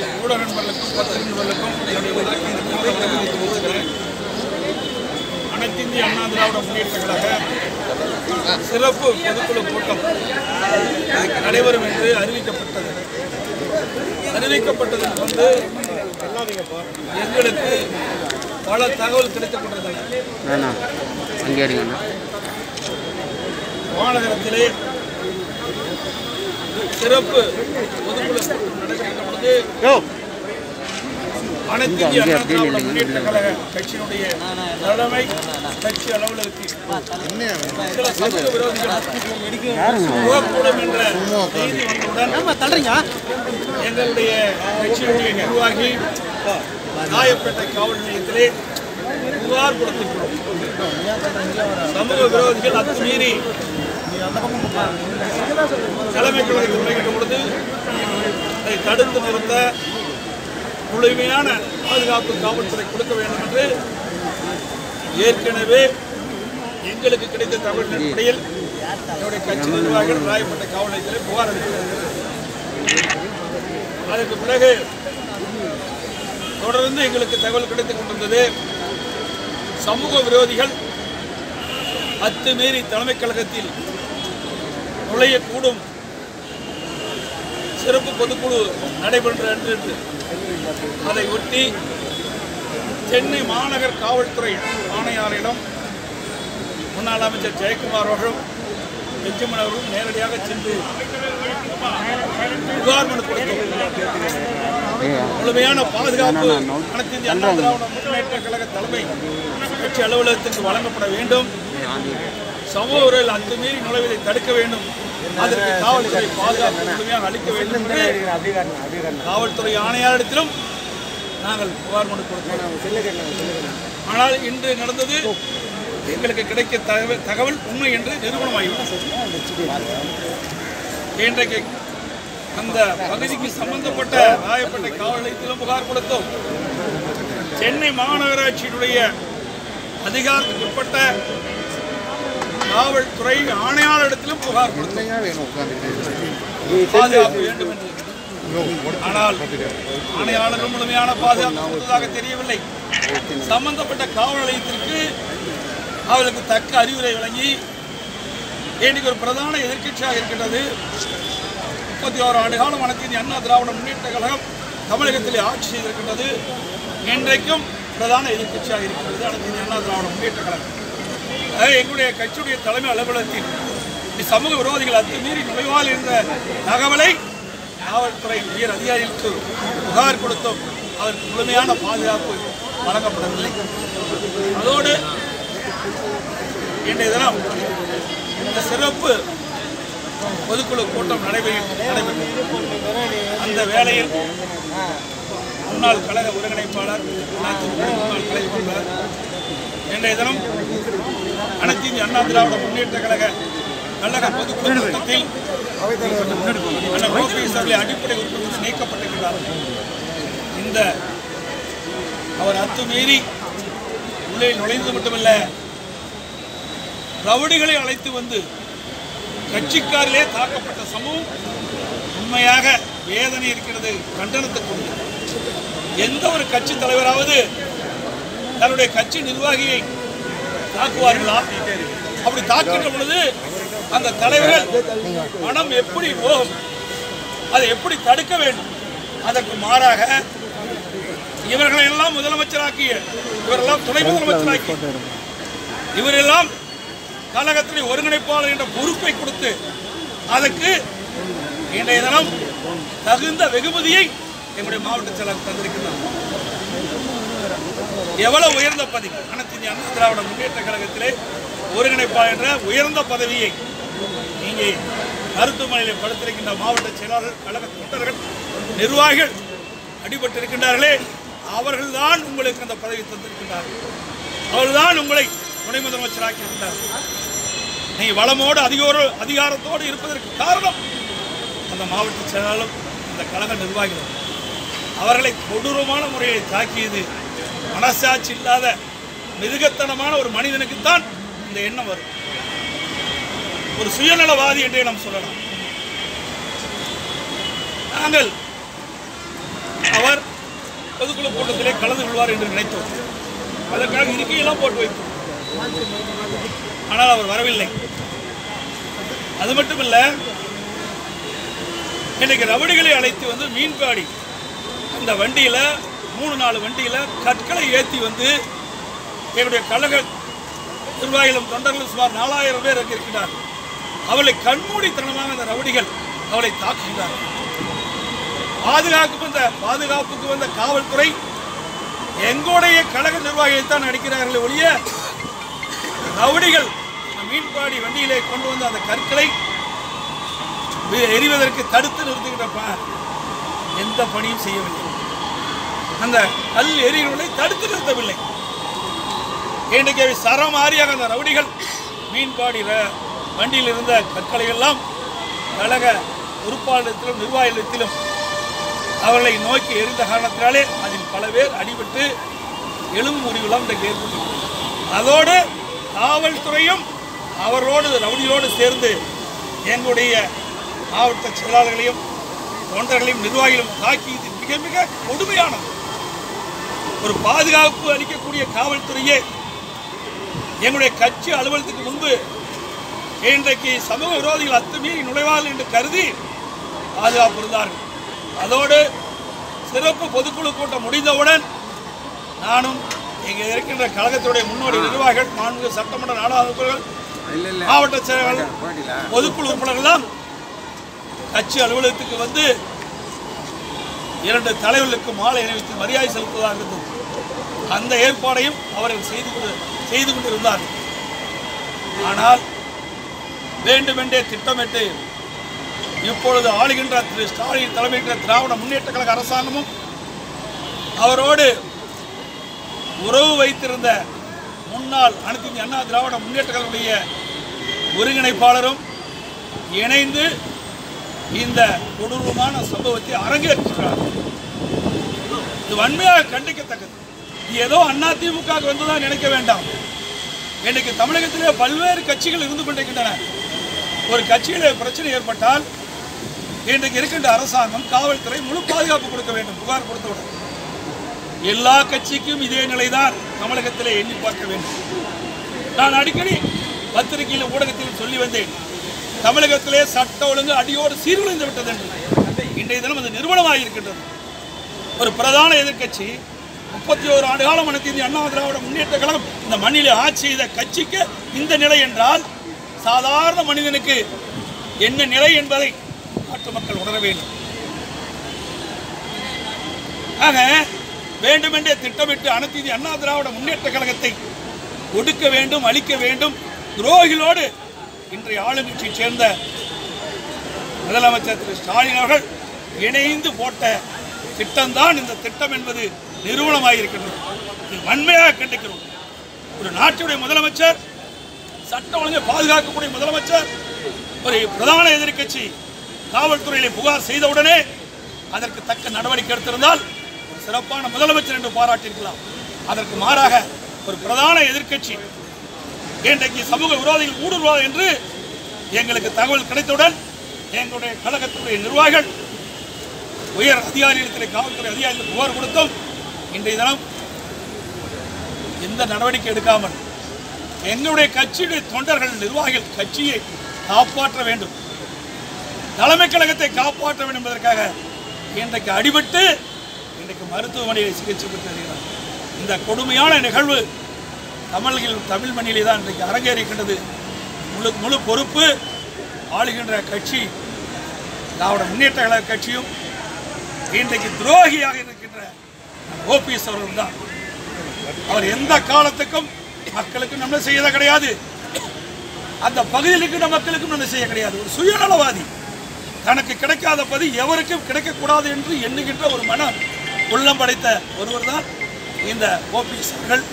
ஊடக நண்பர்களுக்கும் பத்திரிகை நண்பர்களுக்கும் என்னுடைய வணக்கம் இந்த கூட்டத்தை தெரிவித்துக் கொள்கிறேன். அனைத்து இந்திய அண்ணா திராவிட முன்னேற்ற கழக சிறப்பு பொதுக்குழு கூட்டம் நடைபெறும் என்று அறிவிக்கப்பட்டது அறிவிக்கப்பட்டதில் வந்து எங்களுக்கு பல தகவல் கிடைத்துக் கொண்டிருந்தன வேணாம் அங்கே அடிங்கண்ணா மாநகரத்திலே சிறப்பு பொதுக்குழு கூட்டம் நடைபெறுகின்ற பொழுது அனைத்து இந்திய அண்ணா திராவிட முன்னேற்ற கழக கட்சியினுடைய தலைமை கட்சி அலுவலகத்தில் சில சமூக விரோதிகள் புகக்கூடும் என்ற செய்தி வந்தவுடன் எங்களுடைய கட்சியினுடைய நிர்வாகி ராயப்பேட்டை காவல் நிலையத்திலே புகார் கொடுத்திருக்கிறோம் சமூக விரோதிகள் அத்துமீறி தலைமை கழகத்தில் முறையிட்ட பொழுது அதை தடுத்து நிறுத்த முழுமையான பாதுகாப்பு காவல்துறை கொடுக்க வேண்டும் என்று ஏற்கனவே எங்களுக்கு கிடைத்த தகவலின் அடிப்படையில் என்னுடைய கட்சி நிர்வாகிகள் ராயப்பட்ட காவல் நிலையத்திலே புகார் அளித்திருக்கிறது அதற்கு பிறகு தொடர்ந்து எங்களுக்கு தகவல் கிடைத்துக் கொண்டிருந்தது சமூக விரோதிகள் அத்துமீறி தலைமைக் கழகத்தில் நுழையக்கூடும் சிறப்பு பொதுக்குழு நடைபெற்ற அன்று என்று அதை ஒட்டி சென்னை மாநகர் காவல்துறை ஆணையாளரிடம் முன்னாள் அமைச்சர் ஜெயக்குமார் அவர்களும் பெஞ்சமின் அவர்களும் நேரடியாக சென்று புகார் மனு கொடுத்தோம் முழுமையான பாதுகாப்பு அனைத்து இந்திய அண்ணா திராவிட முன்னேற்ற கழக தலைமை கட்சி அலுவலகத்திற்கு வழங்கப்பட வேண்டும் சமூக உறவில் அத்துமீறி நுழைவதை தடுக்க வேண்டும் அதற்கு காவல்துறை பாதுகாப்பு முழுமையாக அளிக்க வேண்டும் என்று காவல்துறை ஆணையாளரிடத்திலும் நாங்கள் புகார் மனு கொடுத்தோம் ஆனால் இன்று நடந்தது எங்களுக்கு கிடைக்க தகவல் தகவல் உண்மை என்று நிரூபணமாகிவிட்டது இன்றைக்கு அந்த பகுதிக்கு சம்பந்தப்பட்ட ராயப்பேட்டை காவல் நிலையத்திலும் புகார் கொடுத்தோம் சென்னை மாநகராட்சியினுடைய அதிகாரத்துக்கு உட்பட்ட காவல்துறை ஆணையாளரிடத்திலும் புகார் கொடுத்தோம் பாதுகாப்பு வேண்டும் என்று ஆனால் ஆணையாளர்கள் முழுமையான பாதுகாப்பு கொடுத்ததாக தெரியவில்லை சம்பந்தப்பட்ட காவல் நிலையத்திற்கு அவர்களுக்கு தக்க அறிவுரை வழங்கி இன்னைக்கு ஒரு பிரதான எதிர்க்கட்சியாக இருக்கின்றது முப்பத்தி ஓரு ஆண்டு காலம் அனைத்து இந்திய அண்ணா திராவிட முன்னேற்ற கழகம் தமிழகத்திலே ஆட்சி செய்திருக்கின்றது இன்றைக்கும் பிரதான எதிர்க்கட்சியாக இருக்கின்றது அனைத்து இந்திய அண்ணா திராவிட முன்னேற்ற கழகம் ஆக எங்களுடைய கட்சியுடைய தலைமை அலுவலகத்தில் இந்த சமூக விரோதிகள் அத்துமீறி நுழைவால் என்ற தகவலை காவல்துறை உயர் அதிகாரிகளுக்கு புகார் கொடுத்தோம் அதற்கு முழுமையான பாதுகாப்பு வழங்கப்படவில்லை அதோடு இன்றைய தினம் இந்த சிறப்பு பொதுக்குழு கூட்டம் நடைபெறும் நடைபெற்றது அந்த வேளையில் முன்னாள் கழக ஒருங்கிணைப்பாளர் அதிமுக முன்னாள் கழக பொருளாளர் இன்றைய தினம் அனைத்து இந்திய அண்ணா திராவிட முன்னேற்ற கழக கழக பொதுக்குழு கூட்டத்தில் அண்ணன் ஓபிஎஸ் அவர்களை அடிப்படை உறுப்பினர் நீக்கப்பட்டிருக்கிறார்கள் இந்த அவர் அத்துமீறி உள்ளே நுழைந்தது மட்டுமல்ல ரவுடிகளை அழைத்து வந்து கட்சிக்காரிலே தாக்கப்பட்ட சமூகம் உண்மையாக வேதனை இருக்கிறது கண்டனத்துக்குரியது எந்த ஒரு கட்சி தலைவராவது தன்னுடைய கட்சி நிர்வாகியை தாக்குவார்களா அப்படி தாக்குகின்ற பொழுது அந்த தலைவர்கள் மனம் எப்படி போகும் அதை எப்படி தடுக்க வேண்டும் அதற்கு மாறாக இவர்களை எல்லாம் முதலமைச்சராக்கிய இவரெல்லாம் துணை முதலமைச்சராக்கி இவரெல்லாம் கழகத்தினுடைய ஒருங்கிணைப்பாளர் என்ற பொறுப்பை கொடுத்து அதற்கு இன்றைய தினம் தகுந்த வெகுமதியை எங்களுடைய மாவட்ட செயலர் தந்திருக்கிறார் எவ்வளவு உயர்ந்த பதவி அனைத்து இந்திய அண்ணா திராவிட முன்னேற்ற கழகத்திலே ஒருங்கிணைப்பாளர் என்ற உயர்ந்த பதவியை இங்கே மருத்துவமனையில் படுத்திருக்கின்ற மாவட்ட செயலாளர் கழக தொண்டர்கள் நிர்வாகிகள் அடிபட்டிருக்கின்றார்களே அவர்கள்தான் உங்களுக்கு அந்த பதவி தந்திருக்கின்றார்கள் அவர்கள்தான் உங்களை துணை முதலமைச்சராக்கி இருக்கின்றார்கள் நீ வளமோடு அதிகார அதிகாரத்தோடு இருப்பதற்கு காரணம் அந்த மாவட்ட செயலாளரும் அந்த கழக நிர்வாகிகளும் அவர்களை கொடூரமான முறையை தாக்கியது மனசாட்சி இல்லாத மிருகத்தனமான ஒரு மனிதனுக்குத்தான் இந்த எண்ணம் வரும் ஒரு சுயநலவாதி என்றே நாம் சொல்லலாம் நாங்கள் அவர் பொதுக்குழு கூட்டத்திலே கலந்து கொள்வார் என்று நினைத்தோம் அதற்காக இருக்கையெல்லாம் போட்டு வைத்தோம் ஆனால் அவர் வரவில்லை அது மட்டுமல்ல இன்னைக்கு ரவடிகளை அழைத்து வந்து மீன்பாடி அந்த வண்டியில மூணு நாலு வண்டியில கற்களை ஏற்றி வந்து எங்களுடைய கழக நிர்வாகிகளும் தொண்டர்களும் சுமார் நாலாயிரம் பேர் அங்கே இருக்கிறார் அவளை கண்மூடித்தனமாக அந்த ரவுடிகள் அவளை தாக்குகின்றார் பாதுகாப்பு வந்த பாதுகாப்புக்கு வந்த காவல்துறை எங்களுடைய கழக நிர்வாகிகளை தான் அடிக்கிறார்களே ஒழிய ரவுடிகள் அந்த மீன்பாடி வண்டியிலே கொண்டு வந்த அந்த கற்களை வி- எரிவதற்கு தடுத்து நிறுத்துகின்ற ப- எந்த பணியும் செய்யவில்லை அந்த கல் எரிகளை தடுத்து நிறுத்தவில்லை இன்றைக்கு அவை சரமாரியாக அந்த ரவுடிகள் மீன்பாடி ர- வண்டியில் இருந்த கற்களை எல்லாம் கழக உறுப்பாளத்திலும் நிர்வாகத்திலும் அவர்களை நோக்கி எரிந்த காரணத்தினாலே அதில் பல பேர் அடிபட்டு எலும்பு முறிவுலாம் இன்றைக்கு ஏற்பட்டு அதோடு காவல்துறையும் அவரோடு ரவுடியோடு சேர்ந்து எங்களுடைய மாவட்ட செயலாளர்களையும் தொண்டர்களையும் நிர்வாகிகளும் தாக்கி இது மிக மிக கொடுமையானது ஒரு பாதுகாப்பு அளிக்கக்கூடிய காவல்துறையே எங்களுடைய கட்சி அலுவலகத்துக்கு முன்பு இன்றைக்கு சமூக விரோதிகள் அத்துமீறி நுழைவார்கள் என்று கருதி பாதுகாப்பு இருந்தார்கள் அதோடு சிறப்பு பொதுக்குழு கூட்டம் முடிந்தவுடன் நானும் இங்கே இருக்கின்ற கழகத்துடைய முன்னோடி நிர்வாகிகள் மாண்புமிகு சட்டமன்ற நாடாளுமன்றங்கள் மாவட்ட செயலாளர்கள் பொதுக்குழு உறுப்பினர்கள்லாம் கட்சி அலுவலகத்துக்கு வந்து இரண்டு தலைவர்களுக்கு மாலை அணிவித்து மரியாதை செலுத்துவதாக இருந்தது அந்த ஏற்பாடையும் அவர்கள் செய்து கொண்டு செய்து கொண்டிருந்தார்கள் ஆனால் வேண்டுமென்றே திட்டமிட்டு இப்பொழுது ஆளுகின்ற திரு ஸ்டாலின் தலைமையின்ற திராவிட முன்னேற்ற கழக அரசாங்கமும் அவரோடு உறவு வைத்திருந்த முன்னாள் அனைத்து இந்திய அண்ணா திராவிட முன்னேற்ற கழகத்துடைய ஒருங்கிணைப்பாளரும் இணைந்து இந்த கொடூரமான சம்பவத்தை அரங்கேற்றுகிறார் இது வன்மையாக கண்டிக்கத்தக்கது இது ஏதோ அண்ணா திமுக வந்துதான் நினைக்க வேண்டாம் இன்னைக்கு தமிழகத்திலே பல்வேறு கட்சிகள் இருந்து கொண்டிருக்கின்றன ஒரு கட்சியில பிரச்சனை ஏற்பட்டால் இன்றைக்கு இருக்கின்ற அரசாங்கம் காவல்துறை முழு பாதுகாப்பு கொடுக்க வேண்டும் புகார் கொடுத்தவுடன் எல்லா கட்சிக்கும் இதே நிலைதான் தமிழகத்திலே எண்ணி பார்க்க வேண்டும் நான் அடிக்கடி பத்திரிகையில் ஊடகத்தில் சொல்லி வந்தேன் தமிழகத்திலே சட்ட ஒழுங்கு அடியோடு சீர்குலைந்து விட்டது என்று இன்றைய தினம் அது நிறுவனமாக இருக்கின்றது ஒரு பிரதான எதிர்க்கட்சி முப்பத்தி ஓரு ஆண்டு காலம் அனைத்து இந்திய அண்ணா திராவிட முன்னேற்ற கழகம் இந்த மண்ணிலே ஆட்சி செய்த கட்சிக்கு இந்த நிலை என்றால் சாதாரண மனிதனுக்கு என்ன நிலை என்பதை நாட்டு மக்கள் உணர வேண்டும் ஆக வேண்டுமென்றே திட்டமிட்டு அனைத்து இந்திய அண்ணா திராவிட முன்னேற்ற கழகத்தை ஒடுக்க வேண்டும் அழிக்க வேண்டும் துரோகிகளோடு இன்றைய ஆளுங்கட்சியைச் சேர்ந்த முதலமைச்சர் திரு ஸ்டாலின் அவர்கள் இணைந்து போட்ட திட்டம்தான் இந்த திட்டம் என்பது நிறுவனமாயிருக்கின்றது இது வன்மையாக கண்டிக்கிறோம் ஒரு நாட்டுடைய முதலமைச்சர் சட்ட ஒழுங்கை பாதுகாக்கக்கூடிய முதலமைச்சர் ஒரு பிரதான எதிர்க்கட்சி காவல்துறையிலே புகார் செய்தவுடனே அதற்கு தக்க நடவடிக்கை எடுத்திருந்தால் ஒரு சிறப்பான முதலமைச்சர் என்று பாராட்டியிருக்கலாம் அதற்கு மாறாக ஒரு பிரதான எதிர்க்கட்சி இன்றைக்கு சமூக விரோதிகள் ஊடுருவார் என்று எங்களுக்கு தகவல் கிடைத்தவுடன் எங்களுடைய கழகத்துடைய நிர்வாகிகள் உயர் அதிகாரிகளிடத்தில் காவல்துறை அதிகாரிகளுக்கு புகார் கொடுத்தோம் இன்றைய தினம் எந்த நடவடிக்கை எடுக்காமல் எங்களுடைய கட்சியுடைய தொண்டர்கள் நிர்வாகிகள் கட்சியை காப்பாற்ற வேண்டும் தலைமை கழகத்தை காப்பாற்ற வேண்டும் என்பதற்காக இன்றைக்கு அடிபட்டு இன்றைக்கு மருத்துவமனையில் சிகிச்சை பெற்று வருகிறார் இந்த கொடுமையான நிகழ்வு தமிழில் தமிழ் மண்ணிலே தான் இன்றைக்கு அரங்கேறிக்கின்றது முழு முழு பொறுப்பு ஆளுகின்ற கட்சி திராவிட முன்னேற்ற கழக கட்சியும் இன்றைக்கு துரோகியாக இருக்கின்ற ஓபிஎஸ் அவர்கள் தான் அவர் எந்த காலத்துக்கும் மக்களுக்கு நன்மை செய்யத கிடையாது அந்த பகுதியில் இருக்கின்ற மக்களுக்கும் நன்மை செய்ய கிடையாது ஒரு சுயநலவாதி தனக்கு கிடைக்காத பதி எவருக்கும் கிடைக்கக்கூடாது என்று எண்ணுகின்ற ஒரு மனம் உள்ளம் படைத்த ஒருவர் தான் இந்த ஓபிஎஸ் அவர்கள்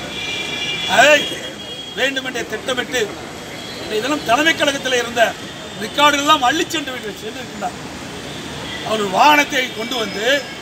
அதை வேண்டுமென்றே திட்டமிட்டு இன்றைய தினம் தலைமை கழகத்தில் இருந்த ரெக்கார்டுகள் எல்லாம் அள்ளி சென்று விட்டு சென்றிருக்கின்றார் அவர்கள் வாகனத்தை கொண்டு வந்து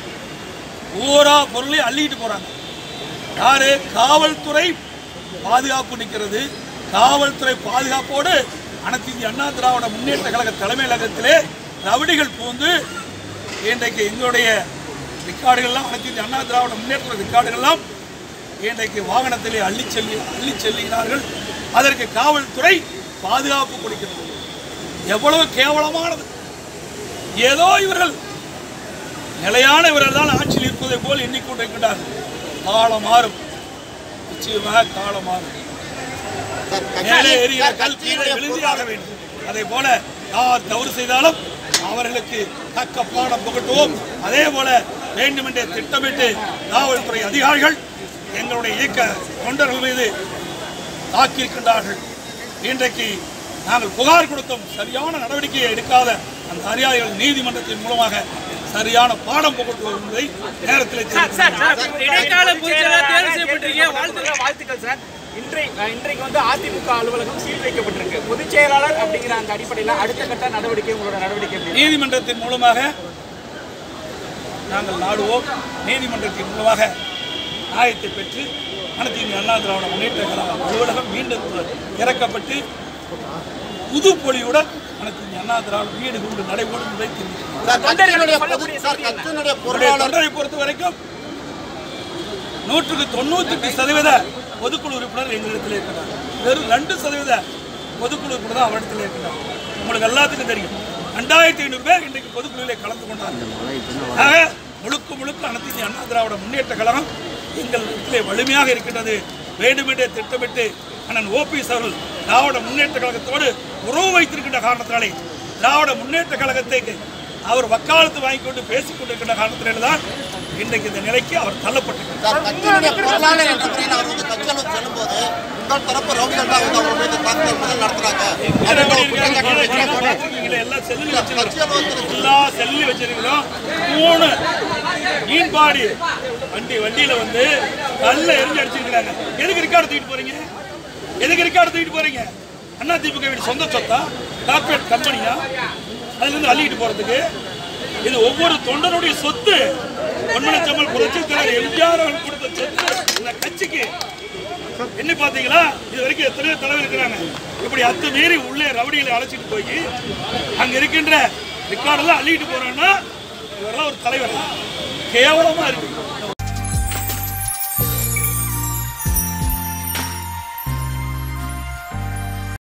ஊரா பொருளை அள்ளிட்டு போறாங்க யாரு காவல்துறை பாதுகாப்பு நிற்கிறது காவல்துறை பாதுகாப்போடு அனைத்து இந்திய அண்ணா திராவிட முன்னேற்ற கழக தலைமையகத்திலே ரவுடிகள் பூந்து இன்றைக்கு எங்களுடைய ரெக்கார்டுகள்லாம் அனைத்து இந்திய அண்ணா திராவிட முன்னேற்ற ரெக்கார்டுகள்லாம் இன்றைக்கு வாகனத்திலே அள்ளி செல்லி அள்ளி செல்லுகிறார்கள் அதற்கு காவல்துறை பாதுகாப்பு கொடுக்கிறது எவ்வளவு கேவலமானது ஏதோ இவர்கள் நிலையான இவர்கள் தான் ஆட்சியில் இருப்பதை போல் எண்ணிக்கொண்டிருக்கிறார்கள் காலம் மாறும் நிச்சயமாக காலம் மாறும் மேலே எரிகிற கல் கீழே விழுந்தியாக வேண்டும் அதே போல யார் தவறு செய்தாலும் அவர்களுக்கு தக்க பாடம் புகட்டுவோம் அதே போல வேண்டுமென்றே திட்டமிட்டு காவல்துறை அதிகாரிகள் எங்களுடைய இயக்க தொண்டர்கள் மீது தாக்கியிருக்கின்றார்கள் இன்றைக்கு நாங்கள் புகார் கொடுத்தோம் சரியான நடவடிக்கையை எடுக்காத அந்த அதிகாரிகள் நீதிமன்றத்தின் மூலமாக சரியான பாடம் புகட்டுவோம் என்பதை நேரத்தில் தெரிவித்துக் இடைக்கால பொதுச்செயலாளர் தேர்வு செய்யப்பட்டிருக்கீங்க வாழ்த்துக்கள் வாழ்த்துக்கள் சார் இன்றை இன்றைக்கு வந்து அதிமுக அலுவலகம் சீல் வைக்கப்பட்டிருக்கு பொதுச் செயலாளர் அப்படிங்கிற அந்த அடிப்படையில் அடுத்த கட்ட நடவடிக்கை உங்களோட நடவடிக்கை எப்படி? நீதிமன்றத்தின் மூலமாக நாங்கள் நாடுவோம் நீதிமன்றத்தின் மூலமாக நியாயத்தை பெற்று அனைத்து இந்திய அண்ணா திராவிட முன்னேற்ற கழக அலுவலகம் மீண்டும் திறக்கப்பட்டு புது பொலியுடன் அனைத்து இந்திய அண்ணா திராவிட வீடு கொண்டு நடைபெறும் என்பதை தெரிவிக்கிறேன் கட்சியினுடைய பொது- சார், கட்சியினுடைய என்னுடைய பொருளாளர் தொண்டரை பொறுத்த வரைக்கும் நூற்றுக்கு தொண்ணூத்தி எட்டு சதவீத பொதுக்குழு உறுப்பினர் எங்களிடத்தில் இருக்கிறார் வெறும் ரெண்டு சதவீத பொதுக்குழு உறுப்பினர் தான் அவரிடத்தில் இருக்கிறார் உங்களுக்கு எல்லாத்துக்கும் தெரியும் ரெண்டாயிரத்தி ஐநூறு பேர் இன்றைக்கு பொதுக்குழுவிலே கலந்து கொண்டார்கள் ஆக முழுக்க முழுக்க அனைத்து இந்திய அண்ணா திராவிட முன்னேற்ற கழகம் எங்கள் இடத்திலே வலிமையாக இருக்கின்றது வேண்டுமென்றே திட்டமிட்டு அண்ணன் ஓபிஎஸ் அவர்கள் திராவிட முன்னேற்ற கழகத்தோடு உறவு வைத்திருக்கின்ற காரணத்தினாலே திராவிட முன்னேற்ற கழகத்தை அவர் வக்காலத்து வாங்கி கொண்டு பேசிக் கொண்டிருக்கின்ற காரணத்தினால தான் இன்றைக்கு இந்த நிலைக்கு அவர் தள்ளப்பட்டிருக்கிறார் சார், கட்சியினுடைய பொருளாளர் என்ற முறையில் அவர் வந்து கட்சியில் செல்லும்போது உங்கள் தரப்பு ரவுடிகள் தான் வந்து அவர் மீது தாக்குதல் நடத்துறாங்க அப்படின்ற ஒரு குற்றச்சாட்டு வைக்கிறாங்க. பார்த்திருக்கீங்களா? எல்லா செல்லுலையும் வச்சிருக்கிறோம். எல்லா செல்லையும் வச்சிருக்கிறோம் மூணு மீன்பாடி வண்டி வண்டியில வந்து கல்ல எரிஞ்சு அடிச்சிருக்கிறாங்க எதுக்கு ரெக்கார்டு தூக்கிட்டு போறீங்க எதுக்கு ரெக்கார்டு தூக்கிட்டு போறீங்க அண்ணா திமுக வீடு சொந்த சொத்தா கார்பரேட் கம்பெனியா அதுல இருந்து அள்ளிட்டு போறதுக்கு இது ஒவ்வொரு தொண்டனுடைய சொத்து பொன்மனச்சம்மல் புரட்சி தலைவர் எம்ஜிஆர் அவர்கள் கொடுத்த சொத்து இந்த கட்சிக்கு என்ன பாத்தீங்களா இது வரைக்கும் எத்தனையோ தலைவர் இருக்கிறாங்க இப்படி அத்து மீறி உள்ளே ரவுடிகளை அழைச்சிட்டு போய் அங்க இருக்கின்ற ரெக்கார்டெல்லாம் அள்ளிட்டு போறாங்கன்னா இவரெல்லாம் ஒரு தலைவர் கேவலமா இருக்கு